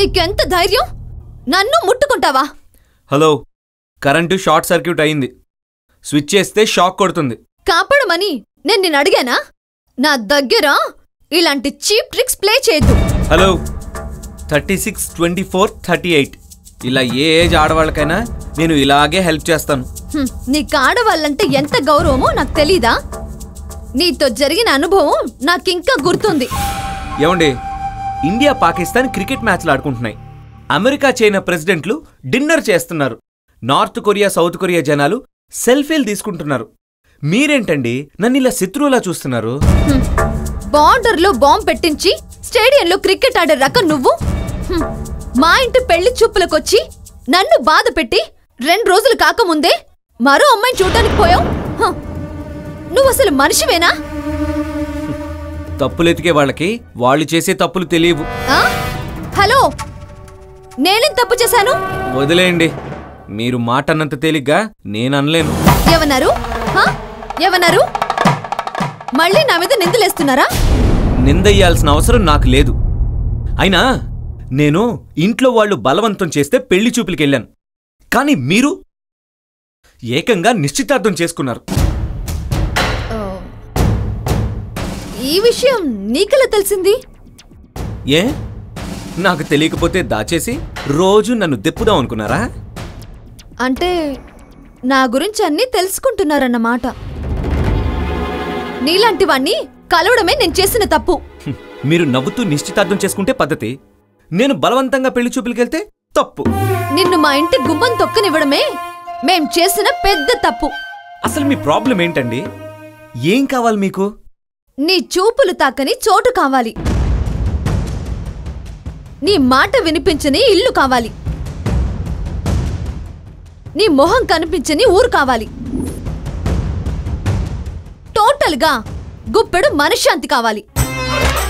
నీకెంత ధైర్యం నన్ను ముట్టుకుంటావా హలో కరెంటు షార్ట్ సర్క్యూట్ అయింది స్విచ్ చేస్తే షాక్ కొడుతుంది కాపాడమని నేను నిన్ను అడిగానా నా దగ్గర ఇలాంటి చీప్ ట్రిక్స్ ప్లే చేయొద్దు hello thirty six twenty four thirty eight ఇలా ఏ ఏజ్ ఆడవాళ్ళకైనా నేను ఇలాగే హెల్ప్ చేస్తాను హ్మ్, నీకు ఆడవాళ్ళంటే ఎంత గౌరవమో నాకు తెలీదా నీతో జరిగిన అనుభవం నాకింకా గుర్తుంది ఏమండి ఇండియా పాకిస్తాన్ క్రికెట్ మ్యాచ్లు ఆడుకుంటున్నాయి అమెరికా చైనా ప్రెసిడెంట్లు డిన్నర్ చేస్తున్నారు నార్త్ కొరియా సౌత్ కొరియా జనాలు సెల్ఫీలు తీసుకుంటున్నారు మీరేంటండి నన్ను ఇలా శత్రువులా చూస్తున్నారు హ్మ్, బార్డర్లో బాంబ్ పెట్టించి స్టేడియంలో క్రికెట్ ఆడే రకం నువ్వు హ్మ్, మా ఇంటి పెళ్లి చూపులకొచ్చి నన్ను బాధ పెట్టి రెండు రోజులు కాకముందే మరో అమ్మాయిని చూడటానికి పోయావు హ, నువ్వు అసలు మనిషివేనా తప్పులు ఎతికే వాళ్ళకి వాళ్ళు చేసే తప్పులు తెలియవు ఆ? హలో నేనేం తప్పు చేశాను వదిలేయండి మీరు మాట అన్నంత తేలిగ్గా నేను అనలేను ఏమన్నారు హ? ఏమన్నారు మళ్ళీ నా మీద నిందలేస్తున్నారా నిందయ్యాల్సిన అవసరం నాకు లేదు అయినా నేను ఇంట్లో వాళ్ళు బలవంతం చేస్తే పెళ్లి చూపులకెళ్ళాను కానీ మీరు ఏకంగా నిశ్చితార్థం చేసుకున్నారు ఓ. ఈ విషయం నీకెలా తెలిసింది ఏ నాకు తెలియకపోతే దాచేసి రోజు నన్ను దెప్పుదాం అనుకున్నారా అంటే నా గురించి అన్నీ తెలుసుకుంటున్నారన్నమాట నీలాంటి వాణ్ణి కలవడమే నేను చేసిన తప్పు హ్మ్, మీరు నవ్వుతూ నిశ్చితార్థం చేసుకుంటే పద్ధతి నేను బలవంతంగా పెళ్లి చూపులకెళ్తే తప్పు నిన్ను మా ఇంటి గుమ్మం తొక్కనివ్వడమే మేం చేసిన పెద్ద తప్పు అసలు మీ ప్రాబ్లం ఏంటండి ఏం కావాలి మీకు నీ చూపులు తాకని చోటు కావాలి నీ మాట వినిపించని ఇల్లు కావాలి నీ మొహం కనిపించని ఊరు కావాలి టోటల్గా గుప్పెడు మనశ్శాంతి కావాలి